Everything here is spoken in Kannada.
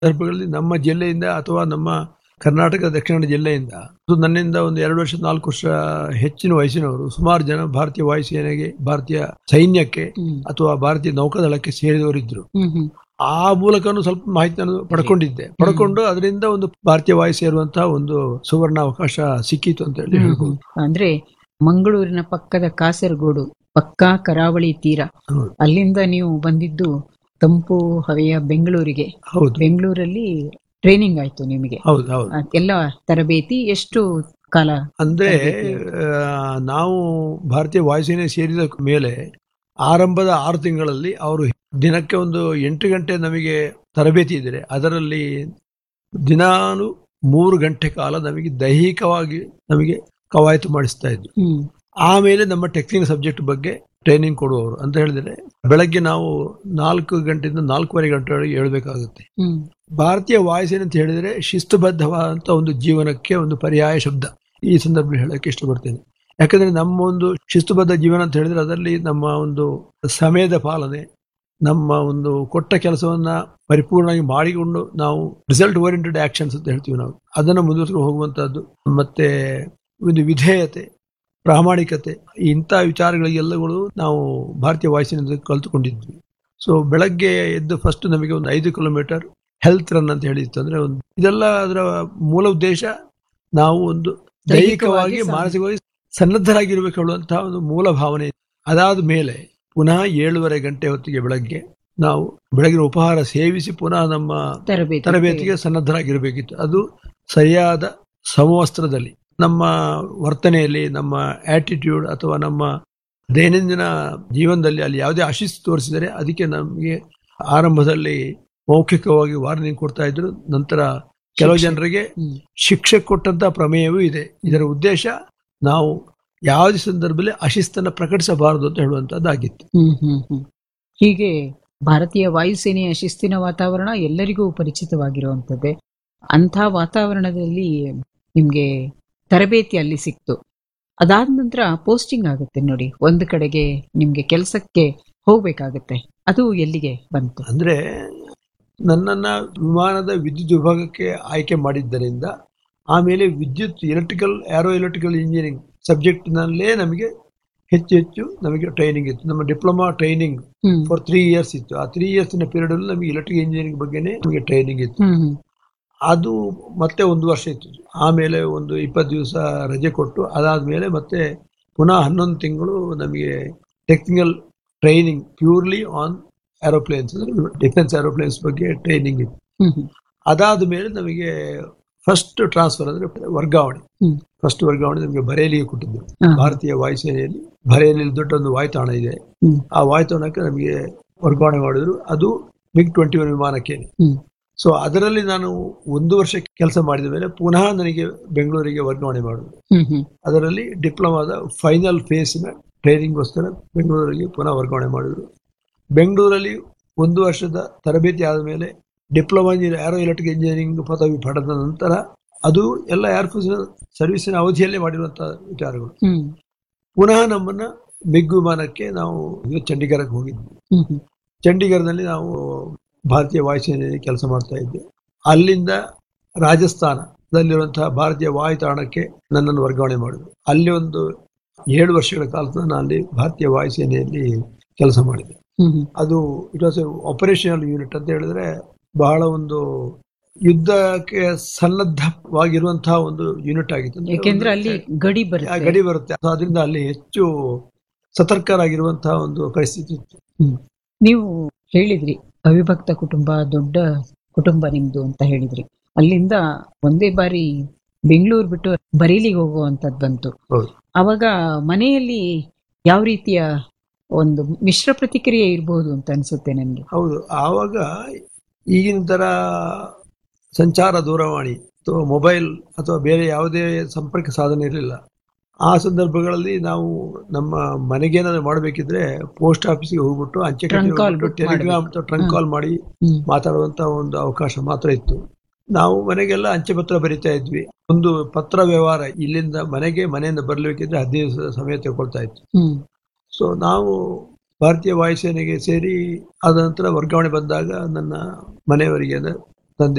ಸಂದರ್ಭಗಳಲ್ಲಿ ನಮ್ಮ ಜಿಲ್ಲೆಯಿಂದ ಅಥವಾ ನಮ್ಮ ಕರ್ನಾಟಕ ದಕ್ಷಿಣ ಜಿಲ್ಲೆಯಿಂದ ಅದು ನನ್ನಿಂದ ಒಂದು ಎರಡು ವರ್ಷ ನಾಲ್ಕು ವರ್ಷ ಹೆಚ್ಚಿನ ವಯಸ್ಸಿನವರು ಸುಮಾರು ಜನ ಭಾರತೀಯ ವಾಯುಸೇನೆಗೆ ಭಾರತೀಯ ಸೈನ್ಯಕ್ಕೆ ಹ್ಮ್. ಅಥವಾ ಭಾರತೀಯ ನೌಕಾದಳಕ್ಕೆ ಸೇರಿದವರಿದ್ರು ಹ್ಮ್ ಹ್ಮ್ ಆ ಮೂಲಕನೂ ಸ್ವಲ್ಪ ಮಾಹಿತಿಯನ್ನು ಪಡ್ಕೊಂಡಿದ್ದೆ ಪಡ್ಕೊಂಡು ಅದರಿಂದ ಒಂದು ಭಾರತೀಯ ವಾಯು ಸೇರುವಂತಹ ಒಂದು ಸುವರ್ಣ ಅವಕಾಶ ಸಿಕ್ಕಿತು ಅಂತ ಹೇಳಿ ಹ್ಮ್ ಹೇಳ್ಬೋದು ಹ್ಮ್. ಅಂದ್ರೆ ಮಂಗಳೂರಿನ ಪಕ್ಕದ ಕಾಸರಗೋಡು ಪಕ್ಕಾ ಕರಾವಳಿ ತೀರ ಹೌದು. ಅಲ್ಲಿಂದ ನೀವು ಬಂದಿದ್ದು ತಂಪು ಹವೆಯ ಬೆಂಗಳೂರಿಗೆ ಹೌದು ಬೆಂಗಳೂರಲ್ಲಿ ಟ್ರೈನಿಂಗ್ ಆಯ್ತು ನಿಮಗೆ ಹೌದು ಹೌದು ಆ, ಎಲ್ಲ ತರಬೇತಿ ಎಷ್ಟು ಕಾಲ ಅಂದ್ರೆ ತರಬೇತಿ. ಆ, ನಾವು ಭಾರತೀಯ ವಾಯುಸೇನೆ ಸೇರಿದ ಮೇಲೆ ಆರಂಭದ ಆರು ತಿಂಗಳಲ್ಲಿ ಅವರು ದಿನಕ್ಕೆ ಒಂದು ಎಂಟು ಗಂಟೆ ನಮಗೆ ತರಬೇತಿ ಇದ್ರೆ ಅದರಲ್ಲಿ ದಿನಾನು ಮೂರು ಗಂಟೆ ಕಾಲ ನಮಗೆ ದೈಹಿಕವಾಗಿ ನಮಗೆ ಕವಾಯತು ಮಾಡಿಸ್ತಾ ಇದ್ರು ಹ್ಮ್ ಆಮೇಲೆ ನಮ್ಮ ಟೆಕ್ನಿಕಲ್ ಸಬ್ಜೆಕ್ಟ್ ಬಗ್ಗೆ ಟ್ರೈನಿಂಗ್ ಕೊಡುವವರು ಅಂತ ಹೇಳಿದ್ರೆ ಬೆಳಗ್ಗೆ ನಾವು ನಾಲ್ಕು ಗಂಟೆಯಿಂದ ನಾಲ್ಕೂವರೆ ಗಂಟೆವರೆಗೆ ಹೇಳ್ಬೇಕಾಗುತ್ತೆ ಹ್ಮ್ ಭಾರತೀಯ ವಾಯುಸೇನೆ ಅಂತ ಹೇಳಿದ್ರೆ ಶಿಸ್ತುಬದ್ಧವಾದಂತ ಒಂದು ಜೀವನಕ್ಕೆ ಒಂದು ಪರ್ಯಾಯ ಶಬ್ದ ಈ ಸಂದರ್ಭದಲ್ಲಿ ಹೇಳಕ್ಕೆ ಇಷ್ಟಪಡ್ತೇನೆ ಯಾಕಂದ್ರೆ ನಮ್ಮ ಒಂದು ಶಿಸ್ತುಬದ್ಧ ಜೀವನ ಅಂತ ಹೇಳಿದ್ರೆ ಅದರಲ್ಲಿ ನಮ್ಮ ಒಂದು ಸಮಯದ ಪಾಲನೆ ನಮ್ಮ ಒಂದು ಕೊಟ್ಟ ಕೆಲಸವನ್ನ ಪರಿಪೂರ್ಣವಾಗಿ ಮಾಡಿಕೊಂಡು ನಾವು ರಿಸಲ್ಟ್ ಓರಿಯೆಂಟೆಡ್ ಆಕ್ಷನ್ಸ್ ಅಂತ ಹೇಳ್ತೀವಿ ನಾವು ಅದನ್ನು ಮುಂದುವರಿಸ್ಕೊಂಡು ಹೋಗುವಂತಹದ್ದು ಮತ್ತೆ ಒಂದು ವಿಧೇಯತೆ ಪ್ರಾಮಾಣಿಕತೆ ಇಂಥ ವಿಚಾರಗಳಿಗೆಲ್ಲಗಳು ನಾವು ಭಾರತೀಯ ವಾಯುಸೇನೆಯಿಂದ ಕಲ್ತುಕೊಂಡಿದ್ವಿ ಸೊ ಬೆಳಗ್ಗೆ ಎದ್ದು ಫಸ್ಟ್ ನಮಗೆ ಒಂದು ಐದು ಕಿಲೋಮೀಟರ್ ಹೆಲ್ತ್ ರನ್ ಅಂತ ಹೇಳಿತ್ತು ಅಂದ್ರೆ ಒಂದು ಇದೆಲ್ಲ ಅದರ ಮೂಲ ಉದ್ದೇಶ ನಾವು ಒಂದು ದೈಹಿಕವಾಗಿ ದೈಹಿಕವಾಗಿ ಮಾನಸಿಕವಾಗಿ ಸನ್ನದ್ಧರಾಗಿರ್ಬೇಕು ಹೇಳುವಂತಹ ಒಂದು ಮೂಲ ಭಾವನೆ ಇದೆ. ಅದಾದ ಮೇಲೆ ಪುನಃ ಏಳುವರೆ ಗಂಟೆ ಹೊತ್ತಿಗೆ ಬೆಳಗ್ಗೆ ನಾವು ಬೆಳಗಿನ ಉಪಹಾರ ಸೇವಿಸಿ ಪುನಃ ನಮ್ಮ ತರಬೇತಿ ತರಬೇತಿಗೆ ಸನ್ನದ್ಧರಾಗಿರಬೇಕಿತ್ತು ಅದು ಸರಿಯಾದ ಸಮವಸ್ತ್ರದಲ್ಲಿ ನಮ್ಮ ವರ್ತನೆಯಲ್ಲಿ ನಮ್ಮ ಆಟಿಟ್ಯೂಡ್ ಅಥವಾ ನಮ್ಮ ದೈನಂದಿನ ಜೀವನದಲ್ಲಿ ಅಲ್ಲಿ ಯಾವುದೇ ಅಶಿಸ್ತು ತೋರಿಸಿದರೆ ಅದಕ್ಕೆ ನಮಗೆ ಆರಂಭದಲ್ಲಿ ಮೌಖಿಕವಾಗಿ ವಾರ್ನಿಂಗ್ ಕೊಡ್ತಾ ಇದ್ರು ನಂತರ ಕೆಲವು ಶಿಕ್ಷೆ. ಜನರಿಗೆ ಹ್ಮ್. ಶಿಕ್ಷೆ ಕೊಟ್ಟಂತ ಪ್ರಮೇಯವೂ ಇದೆ ಇದರ ಉದ್ದೇಶ ನಾವು ಯಾವುದೇ ಸಂದರ್ಭದಲ್ಲಿ ಅಶಿಸ್ತನ್ನ ಪ್ರಕಟಿಸಬಾರದು ಅಂತ ಹೇಳುವಂತದ್ದಾಗಿತ್ತು ಹ್ಮ್ ಹ್ಮ್ ಹ್ಮ್ ಹೀಗೆ ಭಾರತೀಯ ವಾಯುಸೇನೆಯ ಶಿಸ್ತಿನ ವಾತಾವರಣ ಎಲ್ಲರಿಗೂ ಪರಿಚಿತವಾಗಿರುವಂತದ್ದೇ ಅಂಥ ವಾತಾವರಣದಲ್ಲಿ ನಿಮ್ಗೆ ತರಬೇತಿ ಅಲ್ಲಿ ಸಿಕ್ತು ಅದಾದ ನಂತರ ಪೋಸ್ಟಿಂಗ್ ಆಗುತ್ತೆ ನೋಡಿ ಒಂದು ಕಡೆಗೆ ನಿಮ್ಗೆ ಕೆಲಸಕ್ಕೆ ಹೋಗ್ಬೇಕಾಗತ್ತೆ ಅದು ಎಲ್ಲಿಗೆ ಬಂತು ಅಂದ್ರೆ ನನ್ನನ್ನ ವಿಮಾನದ ವಿದ್ಯುತ್ ವಿಭಾಗಕ್ಕೆ ಆಯ್ಕೆ ಮಾಡಿದ್ದರಿಂದ ಆಮೇಲೆ ವಿದ್ಯುತ್ ಎಲೆಕ್ಟ್ರಿಕಲ್ ಆರೋ ಎಲೆಕ್ಟ್ರಿಕಲ್ ಇಂಜಿನಿಯರಿಂಗ್ ಸಬ್ಜೆಕ್ಟ್ ನಲ್ಲೇ ನಮಗೆ ಹೆಚ್ಚು ಹೆಚ್ಚು ನಮಗೆ ಟ್ರೈನಿಂಗ್ ಇತ್ತು ನಮ್ಮ diploma training hmm for three years ಇತ್ತು ಆ ತ್ರೀ ಇಯರ್ಸ್ನ ಪೀರಿಯಡ್ ಅಲ್ಲಿ ನಮಗೆ ಎಲೆಕ್ಟ್ರಿಕಲ್ ಇಂಜಿನಿಯರಿಂಗ್ ಬಗ್ಗೆನೇ ನಮಗೆ ಟ್ರೈನಿಂಗ್ ಇತ್ತು ಹ್ಮ್ ಹ್ಮ್ ಅದು ಮತ್ತೆ ಒಂದು ವರ್ಷ ಇತ್ತು ಆಮೇಲೆ ಒಂದು ಇಪ್ಪತ್ತು ದಿವಸ ರಜೆ ಕೊಟ್ಟು ಅದಾದ್ಮೇಲೆ ಮತ್ತೆ ಪುನಃ ಹನ್ನೊಂದು ತಿಂಗಳು ನಮಗೆ technical training purely on aeroplanes defence aeroplanes ಬಗ್ಗೆ ಟ್ರೈನಿಂಗ್ ಇತ್ತು ಹ್ಮ್ ಹ್ಮ್ ಅದಾದ ಮೇಲೆ ನಮಗೆ ಫಸ್ಟ್ ಟ್ರಾನ್ಸ್ಫರ್ ಅಂದ್ರೆ ವರ್ಗಾವಣೆ ಹ್ಮ್. ಫಸ್ಟ್ ವರ್ಗಾವಣೆ ನಮಗೆ ಬರೇಲಿಗೆ ಕೊಟ್ಟಿದ್ದು ಹಾ. ಭಾರತೀಯ ವಾಯುಸೇನೆಯಲ್ಲಿ ಬರೇಲಿಯಲ್ಲಿ ದೊಡ್ಡೊಂದು ವಾಯುತಾಣ ಇದೆ ಹ್ಮ್. ಆ ವಾಯುತಾಣಕ್ಕೆ ನಮಗೆ ವರ್ಗಾವಣೆ ಮಾಡಿದ್ರು ಅದು ಮಿಗ್ ಟ್ವೆಂಟಿ ಒನ್ ವಿಮಾನಕ್ಕೆ ಹ್ಮ್. ಸೊ ಅದರಲ್ಲಿ ನಾನು ಒಂದು ವರ್ಷ ಕೆಲಸ ಮಾಡಿದ ಮೇಲೆ ಪುನಃ ನನಗೆ ಬೆಂಗಳೂರಿಗೆ ವರ್ಗಾವಣೆ ಮಾಡಿದ್ರು ಹ್ಮ್ ಹ್ಮ್ ಅದರಲ್ಲಿ ಡಿಪ್ಲೊಮಾದ ಫೈನಲ್ ಫೇಸ್ನ ಟ್ರೈನಿಂಗ್ಗೋಸ್ಕರ ಬೆಂಗಳೂರಿಗೆ ಪುನಃ ವರ್ಗಾವಣೆ ಮಾಡಿದ್ರು ಬೆಂಗಳೂರಲ್ಲಿ ಒಂದು ವರ್ಷದ ತರಬೇತಿ ಆದ ಮೇಲೆ ಡಿಪ್ಲೊಮಾ ಏರೋ ಎಲೆಕ್ಟ್ರಿಕ್ ಇಂಜಿನಿಯರಿಂಗ್ ಪದವಿ ಪಡೆದ ನಂತರ ಅದು ಎಲ್ಲ ಏರ್ಫೋರ್ಸ್ನ ಸರ್ವಿಸಿನ ಅವಧಿಯಲ್ಲೇ ಮಾಡಿರುವಂತಹ ವಿಚಾರಗಳು ಹ್ಮ್ ಪುನಃ ನಮ್ಮನ್ನ ಮಿಗ್ ವಿಮಾನಕ್ಕೆ ನಾವು ಚಂಡೀಗಢಕ್ಕೆ ಹೋಗಿದ್ವಿ ಹ್ಮ್ ಹ್ಮ್ ಚಂಡೀಗಢದಲ್ಲಿ ನಾವು ಭಾರತೀಯ ವಾಯುಸೇನೆಯಲ್ಲಿ ಕೆಲಸ ಮಾಡ್ತಾ ಇದ್ದೆ ಅಲ್ಲಿಂದ ರಾಜಸ್ಥಾನದಲ್ಲಿರುವಂತಹ ಭಾರತೀಯ ವಾಯುತಾಣಕ್ಕೆ ನನ್ನನ್ನು ವರ್ಗಾವಣೆ ಮಾಡಿದ್ರು ಅಲ್ಲಿ ಒಂದು ಏಳು ವರ್ಷಗಳ ಕಾಲ ನಾನು ಅಲ್ಲಿ ಭಾರತೀಯ ವಾಯುಸೇನೆಯಲ್ಲಿ ಕೆಲಸ ಮಾಡಿದೆ ಹ್ಮ್ ಹ್ಮ್ ಅದು ಇಟ್ ವಾಸ್ ಆಪರೇಷನಲ್ ಯೂನಿಟ್ ಅಂತ ಹೇಳಿದ್ರೆ ಬಹಳ ಒಂದು ಯುದ್ಧಕ್ಕೆ ಸನ್ನದ್ಧವಾಗಿರುವಂತಹ ಒಂದು ಯೂನಿಟ್ ಆಗಿತ್ತು ಅಂದ್ರೆ ಯಾಕೆಂದ್ರೆ ಒಂದು- ಅಲ್ಲಿ ಗಡಿ ಆ ಬರುತ್ತೆ ಗಡಿ ಬರುತ್ತೆ So ಅದರಿಂದ ಅಲ್ಲಿ ಹೆಚ್ಚು ಸತರ್ಕರಾಗಿರುವಂತಹ ಒಂದು ಪರಿಸ್ಥಿತಿ ಇತ್ತು ಹ್ಮ್. ನೀವು ಹೇಳಿದ್ರಿ ಅವಿಭಕ್ತ ಕುಟುಂಬ ದೊಡ್ಡ ಕುಟುಂಬ ನಿಮ್ದು ಅಂತ ಹೇಳಿದ್ರಿ ಅಲ್ಲಿಂದ ಒಂದೇ ಬಾರಿ ಬೆಂಗಳೂರು ಬಿಟ್ಟು ಬರೇಲಿಗೆ ಹೋಗುವಂತದ್ ಬಂತು ಹೌದು. ಅವಾಗ ಮನೆಯಲ್ಲಿ ಯಾವ ರೀತಿಯ ಒಂದು ಮಿಶ್ರ ಪ್ರತಿಕ್ರಿಯೆ ಇರಬಹುದು ಅಂತ ಅನ್ಸುತ್ತೆ ನನ್ಗೆ ಹೌದು ಆವಾಗ ಈಗಿನ ತರ ಸಂಚಾರ ದೂರವಾಣಿ ಅಥವಾ ಮೊಬೈಲ್ ಅಥವಾ ಬೇರೆ ಯಾವುದೇ ಸಂಪರ್ಕ ಸಾಧನ ಇರಲಿಲ್ಲ ಆ ಸಂದರ್ಭಗಳಲ್ಲಿ ನಾವು ನಮ್ಮ ಮನೆಗೇನಾದ್ರು ಮಾಡಬೇಕಿದ್ರೆ ಪೋಸ್ಟ್ ಆಫೀಸ್ಗೆ ಹೋಗ್ಬಿಟ್ಟು ಅಂಚೆ Trunk call book ಟೆಲಿಗ್ರಾಮ್ ಮಾಡ್ಬೇಕು. ಟ್ರಂಕ್ ಹ್ಮ್. ಕಾಲ್ ಮಾಡಿ ಹ್ಮ್. ಮಾತಾಡುವಂತ ಒಂದು ಅವಕಾಶ ಮಾತ್ರ ಇತ್ತು ನಾವು ಮನೆಗೆಲ್ಲ ಅಂಚೆ ಪತ್ರ ಬರಿತಾ ಇದ್ವಿ ಒಂದು ಪತ್ರ ವ್ಯವಹಾರ ಇಲ್ಲಿಂದ ಮನೆಗೆ ಮನೆಯಿಂದ ಬರ್ಲಿಕ್ಕಿದ್ರೆ ಹದಿನೈದು ದಿವಸದ ಸಮಯ ತಗೊಳ್ತಾ ಇತ್ತು ಹ್ಮ್ ಸೊ ನಾವು ಭಾರತೀಯ ವಾಯುಸೇನೆಗೆ ಸೇರಿ ಆದ ನಂತರ ವರ್ಗಾವಣೆ ಬಂದಾಗ ನನ್ನ ಮನೆಯವರಿಗೆ ಅಂದ್ರೆ